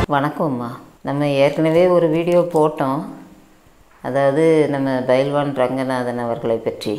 வணக்கம்மா நம்ம ஏற்கனவே ஒரு வீடியோ போட்டோம் அதாவது நம்ம பைல்வான் ரங்கநாதன் அவர்களை பற்றி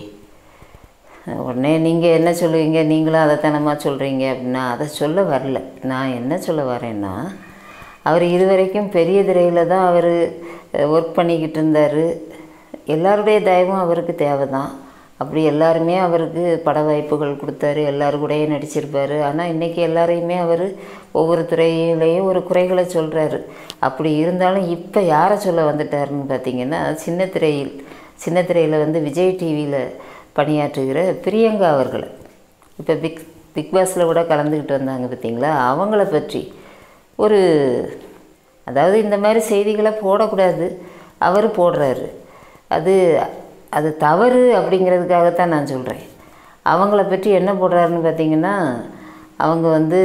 உடனே நீங்கள் என்ன சொல்லுவீங்க நீங்களும் அதைத்தனமாக சொல்கிறீங்க அப்படின்னா அதை சொல்ல வரல நான் என்ன சொல்ல வரேன்னா அவர் இதுவரைக்கும் பெரிய திரையில் தான் அவர் ஒர்க் பண்ணிக்கிட்டு இருந்தார் எல்லாருடைய தயவும் அவருக்கு தேவை தான் அப்படி எல்லாருமே அவருக்கு பட வாய்ப்புகள் கொடுத்தாரு எல்லாரு கூடயும் நடிச்சிருப்பார் ஆனால் இன்றைக்கி எல்லாரையுமே அவர் ஒவ்வொரு துறையிலையும் ஒரு குறைகளை சொல்கிறாரு அப்படி இருந்தாலும் இப்போ யாரை சொல்ல வந்துட்டாருன்னு பார்த்தீங்கன்னா சின்ன திரையில் சின்ன திரையில் வந்து விஜய் டிவியில் பணியாற்றுகிற பிரியங்கா அவர்களை இப்போ பிக் பிக் பாஸில் கூட கலந்துக்கிட்டு வந்தாங்க பார்த்தீங்களா அவங்கள பற்றி ஒரு அதாவது இந்த மாதிரி செய்திகளை போடக்கூடாது அவர் போடுறாரு அது அது தவறு அப்படிங்கிறதுக்காகத்தான் நான் சொல்கிறேன் அவங்கள பற்றி என்ன போடுறாருன்னு பார்த்தீங்கன்னா அவங்க வந்து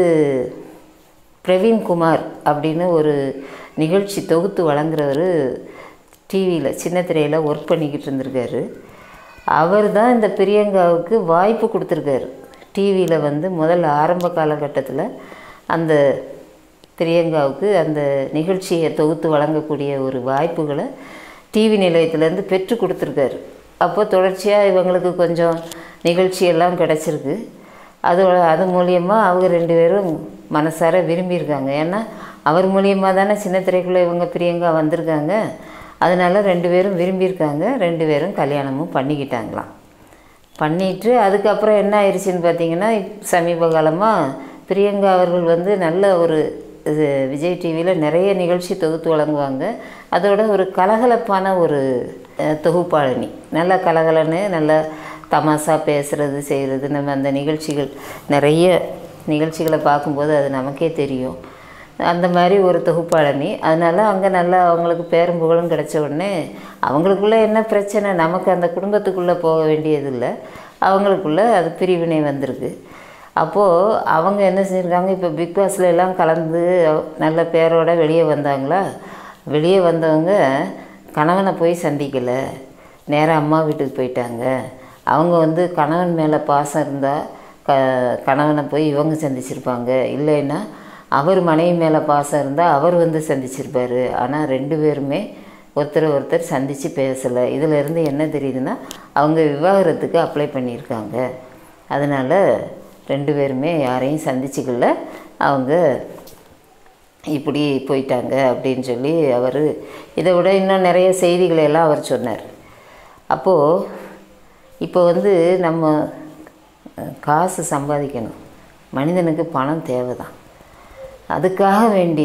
பிரவீன் குமார் அப்படின்னு ஒரு நிகழ்ச்சி தொகுத்து வழங்குறவர் டிவியில் சின்ன திரையில் ஒர்க் பண்ணிக்கிட்டு இருந்திருக்காரு அவர் தான் இந்த பிரியங்காவுக்கு வாய்ப்பு கொடுத்துருக்காரு டிவியில் வந்து முதல்ல ஆரம்ப காலகட்டத்தில் அந்த பிரியங்காவுக்கு அந்த நிகழ்ச்சியை தொகுத்து வழங்கக்கூடிய ஒரு வாய்ப்புகளை டிவி நிலையத்திலேருந்து பெற்று கொடுத்துருக்காரு அப்போ தொடர்ச்சியாக இவங்களுக்கு கொஞ்சம் நிகழ்ச்சியெல்லாம் கிடச்சிருக்கு அது அது மூலியமாக அவங்க ரெண்டு பேரும் மனசார விரும்பியிருக்காங்க ஏன்னா அவர் மூலியமாக தானே சின்ன திரைக்குள்ளே இவங்க பிரியங்கா வந்திருக்காங்க அதனால ரெண்டு பேரும் விரும்பியிருக்காங்க ரெண்டு பேரும் கல்யாணமும் பண்ணிக்கிட்டாங்களாம் பண்ணிட்டு அதுக்கப்புறம் என்ன ஆயிடுச்சுன்னு பார்த்தீங்கன்னா இப்- சமீப காலமாக பிரியங்கா அவர்கள் வந்து நல்ல ஒரு இது விஜய் டிவியில் நிறைய நிகழ்ச்சி தொகுத்து வழங்குவாங்க அதோட ஒரு கலகலப்பான ஒரு அஹ், தொகுப்பாளினி நல்ல கலகலன்னு நல்ல தமாசா பேசுகிறது செய்கிறது நம்ம அந்த நிகழ்ச்சிகள் நிறைய நிகழ்ச்சிகளை பார்க்கும்போது அது நமக்கே தெரியும் அந்த மாதிரி ஒரு தொகுப்பாளனி அதனால் அங்கே நல்லா அவங்களுக்கு பேரும் புகழும் கிடைச்ச உடனே அவங்களுக்குள்ளே என்ன பிரச்சனை நமக்கு அந்த குடும்பத்துக்குள்ளே போக வேண்டியதில்லை அவங்களுக்குள்ள அது பிரிவினை வந்திருக்கு அப்போது அவங்க என்ன செஞ்சுருக்காங்க இப்போ பிக் பாஸ்ல எல்லாம் கலந்து நல்ல பேரோட வெளியே வந்தாங்களா வெளியே வந்தவங்க கணவனை போய் சந்திக்கலை நேராக அம்மா வீட்டுக்கு போயிட்டாங்க அவங்க வந்து கணவன் மேலே பாசம் இருந்தால் க கணவனை போய் இவங்க சந்திச்சிருப்பாங்க இல்லைன்னா அவர் மனைவி மேலே பாசம் இருந்தால் அவர் வந்து சந்திச்சிருப்பாரு ஆனால் ரெண்டு பேருமே ஒருத்தர் ஒருத்தர் சந்தித்து பேசலை இதிலேருந்து என்ன தெரியுதுன்னா அவங்க விவாகரத்துக்கு அப்ளை பண்ணியிருக்காங்க அதனால் ரெண்டு பேருமே யாரையும் சந்திச்சுக்கல அவங்க இப்படி போயிட்டாங்க அப்படின்னு சொல்லி அவர் இதை விட இன்னும் நிறைய செய்திகளை எல்லாம் அவர் சொன்னார் அப்போது இப்போ வந்து நம்ம அஹ், காசு சம்பாதிக்கணும் மனிதனுக்கு பணம் தேவை தான் அதுக்காக வேண்டி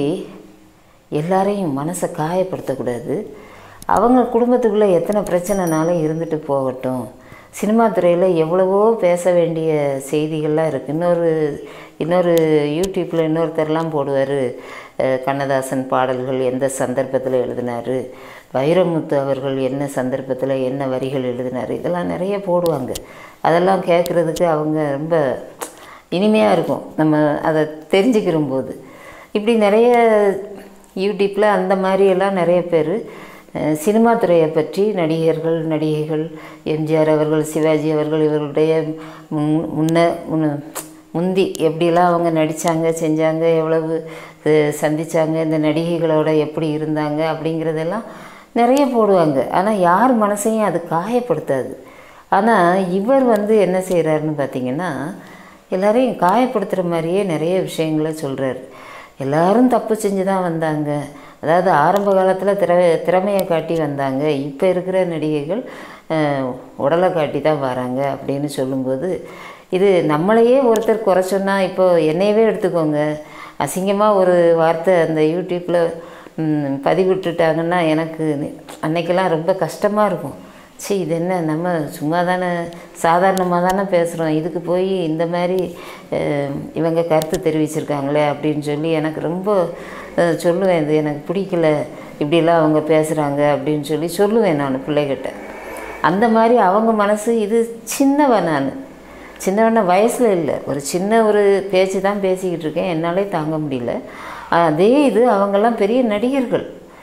எல்லாரையும் மனசை காயப்படுத்தக்கூடாது அவங்க குடும்பத்துக்குள்ளே எத்தனை பிரச்சனைனாலும் இருந்துட்டு போகட்டும் சினிமா துறையில் எவ்வளவோ பேச வேண்டிய செய்திகள்லாம் இருக்குது இன்னொரு இன்னொரு யூடியூப்பில் இன்னொருத்தர்லாம் போடுவார் கண்ணதாசன் பாடல்கள் எந்த சந்தர்ப்பத்தில் எழுதினார் வைரமுத்து அவர்கள் என்ன சந்தர்ப்பத்தில் என்ன வரிகள் எழுதினார் இதெல்லாம் நிறைய போடுவாங்க அதெல்லாம் கேட்குறதுக்கு அவங்க ரொம்ப இனிமையாக இருக்கும் நம்ம அதை தெரிஞ்சுக்கிற போது இப்படி நிறைய யூடியூப்பில் அந்த மாதிரி எல்லாம் நிறைய பேர் அஹ், சினிமா துறையை பற்றி நடிகர்கள் நடிகைகள் எம்ஜிஆர் அவர்கள் சிவாஜி அவர்கள் இவர்களுடைய முன் முன்ன முன்ன முந்தி எப்படிலாம் அவங்க நடித்தாங்க செஞ்சாங்க எவ்வளவு அஹ், சந்திச்சாங்க இந்த நடிகைகளோட எப்படி இருந்தாங்க அப்படிங்கிறதெல்லாம் நிறைய போடுவாங்க ஆனால் யார் மனசையும் அது காயப்படுத்தாது ஆனால் இவர் வந்து என்ன செய்கிறாருன்னு பார்த்தீங்கன்னா எல்லாரையும் காயப்படுத்துகிற மாதிரியே நிறைய விஷயங்களை சொல்கிறாரு எல்லாரும் தப்பு செஞ்சு தான் வந்தாங்க அதாவது ஆரம்ப காலத்தில் திற திறமையை காட்டி வந்தாங்க இப்போ இருக்கிற நடிகைகள் அஹ், உடலை காட்டி தான் வராங்க அப்படின்னு சொல்லும்போது இது நம்மளையே ஒருத்தர் குறை சொன்னால் இப்போ என்னையவே எடுத்துக்கோங்க அசிங்கமாக ஒரு வார்த்தை அந்த யூடியூப்பில் ம், பதிவிட்டுட்டாங்கன்னா எனக்கு அன்னைக்கெல்லாம் ரொம்ப கஷ்டமாக இருக்கும் சீ இது என்ன நம்ம சும்மா தானே சாதாரணமாக தானே பேசுகிறோம் இதுக்கு போய் இந்த மாதிரி அஹ், இவங்க கருத்து தெரிவிச்சிருக்காங்களே அப்படின்னு சொல்லி எனக்கு ரொம்ப அஹ், சொல்லுவேன் இது எனக்கு பிடிக்கல இப்படிலாம் அவங்க பேசுகிறாங்க அப்படின்னு சொல்லி சொல்லுவேன் நான் பிள்ளைகிட்ட அந்த மாதிரி அவங்க மனசு இது சின்னவன் நான் சின்னவன வயசில் இல்லை ஒரு சின்ன ஒரு பேச்சு தான் பேசிக்கிட்டு இருக்கேன் என்னாலே தாங்க முடியல அதே இது அவங்கெல்லாம் பெரிய நடிகர்கள்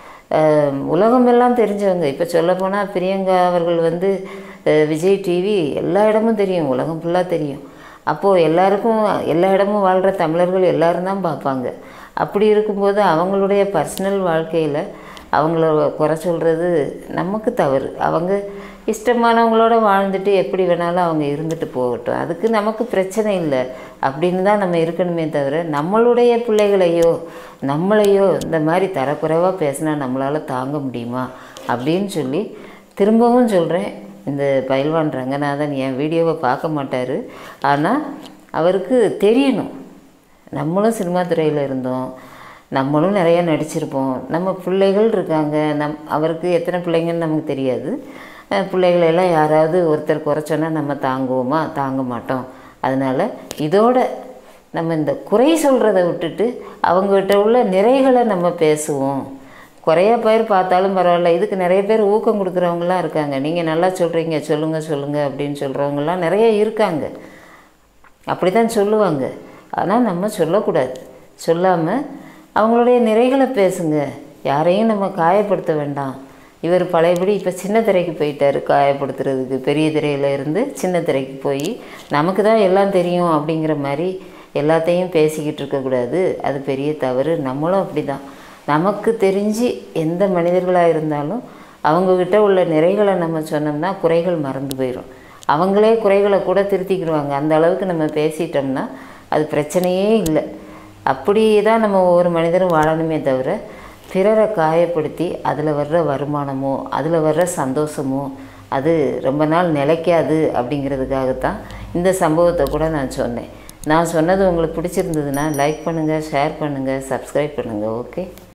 அஹ், உலகமெல்லாம் தெரிஞ்சவங்க இப்போ சொல்லப்போனால் பிரியங்கா அவர்கள் வந்து அஹ், விஜய் டிவி எல்லா இடமும் தெரியும் உலகம் ஃபுல்லாக தெரியும் அப்போது எல்லாருக்கும் எல்லா இடமும் வாழ்கிற தமிழர்கள் எல்லாரும் தான் பார்ப்பாங்க அப்படி இருக்கும்போது அவங்களுடைய பர்சனல் வாழ்க்கையில் அவங்கள குறை சொல்கிறது நமக்கு தவறு அவங்க இஷ்டமானவங்களோட வாழ்ந்துட்டு எப்படி வேணாலும் அவங்க இருந்துட்டு போகட்டும் அதுக்கு நமக்கு பிரச்சனை இல்லை அப்படின்னு தான் நம்ம இருக்கணுமே தவிர நம்மளுடைய பிள்ளைகளையோ நம்மளையோ இந்த மாதிரி தரக்குறைவாக பேசினா நம்மளால் தாங்க முடியுமா அப்படின்னு சொல்லி திரும்பவும் சொல்கிறேன் இந்த பயில்வான் ரங்கநாதன் என் வீடியோவை பார்க்க மாட்டார் ஆனால் அவருக்கு தெரியணும் நம்மளும் சினிமா துறையில் இருந்தோம் நம்மளும் நிறையா நடிச்சிருப்போம் நம்ம பிள்ளைகள் இருக்காங்க நம் அவருக்கு எத்தனை பிள்ளைங்கன்னு நமக்கு தெரியாது அஹ் பிள்ளைகளை எல்லாம் யாராவது ஒருத்தர் குறைச்சோன்னா நம்ம தாங்குவோமா தாங்க மாட்டோம் அதனால் இதோட நம்ம இந்த குறை சொல்கிறத விட்டுட்டு அவங்ககிட்ட உள்ள நிறைகளை நம்ம பேசுவோம் குறையா பேர் பார்த்தாலும் பரவாயில்ல இதுக்கு நிறைய பேர் ஊக்கம் கொடுக்குறவங்களாம் இருக்காங்க நீங்கள் நல்லா சொல்கிறீங்க சொல்லுங்கள் சொல்லுங்கள் அப்படின்னு சொல்கிறவங்களாம் நிறைய இருக்காங்க அப்படி தான் சொல்லுவாங்க ஆனால் நம்ம சொல்லக்கூடாது சொல்லாமல் அவங்களுடைய நிறைகளை பேசுங்க யாரையும் நம்ம காயப்படுத்த வேண்டாம் இவர் பழையபடி இப்போ சின்ன திரைக்கு போயிட்டார் காயப்படுத்துறதுக்கு பெரிய திரையில இருந்து சின்ன திரைக்கு போய் நமக்கு தான் எல்லாம் தெரியும் அப்படிங்கிற மாதிரி எல்லாத்தையும் பேசிக்கிட்டு இருக்கக்கூடாது அது பெரிய தவறு நம்மளும் அப்படி தான் நமக்கு தெரிஞ்சு எந்த மனிதர்களாக இருந்தாலும் அவங்கக்கிட்ட உள்ள நிறைகளை நம்ம சொன்னோம்னா குறைகள் மறந்து போயிடும் அவங்களே குறைகளை கூட திருத்திக்கிடுவாங்க அந்த அளவுக்கு நம்ம பேசிட்டோம்னா அது பிரச்சனையே இல்லை அப்படி தான் நம்ம ஒவ்வொரு மனிதரும் வாழணுமே தவிர பிறரை காயப்படுத்தி அதில் வர்ற வருமானமோ அதில் வர்ற சந்தோஷமோ அது ரொம்ப நாள் நிலைக்காது அப்படிங்கிறதுக்காகத்தான் இந்த சம்பவத்தை கூட நான் சொன்னேன் நான் சொன்னது உங்களுக்கு பிடிச்சிருந்ததுன்னா லைக் பண்ணுங்கள் ஷேர் பண்ணுங்கள் சப்ஸ்கிரைப் பண்ணுங்கள் ஓகே